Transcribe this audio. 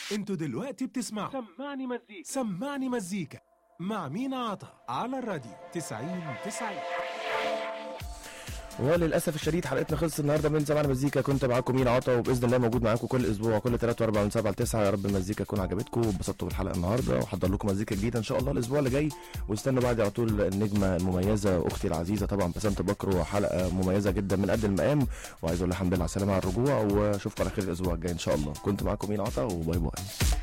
انتوا دلوقتي بتسمعوا سمعني مزيكا سمعني مزيكا مع مينا عطا على الراديو 90 90 وللاسف الشديد حلقتنا خلصت النهارده من زمان مزيكا كنت معاكم مين عطا وباذن الله موجود معاكم كل اسبوع كل 3 و4 من 7 ل 9 يا رب المزيكا تكون عجبتكم واتبسطتوا بالحلقه النهارده وحضر لكم مزيكا جديده ان شاء الله الاسبوع اللي جاي واستنوا بعد على طول النجمه المميزه اختي العزيزه طبعا بسنت بكر وحلقه مميزه جدا من قد المقام وعايز اقول لها الحمد لله على السلامه على الرجوع واشوفكم على خير الاسبوع الجاي ان شاء الله كنت معاكم مين عطا وباي باي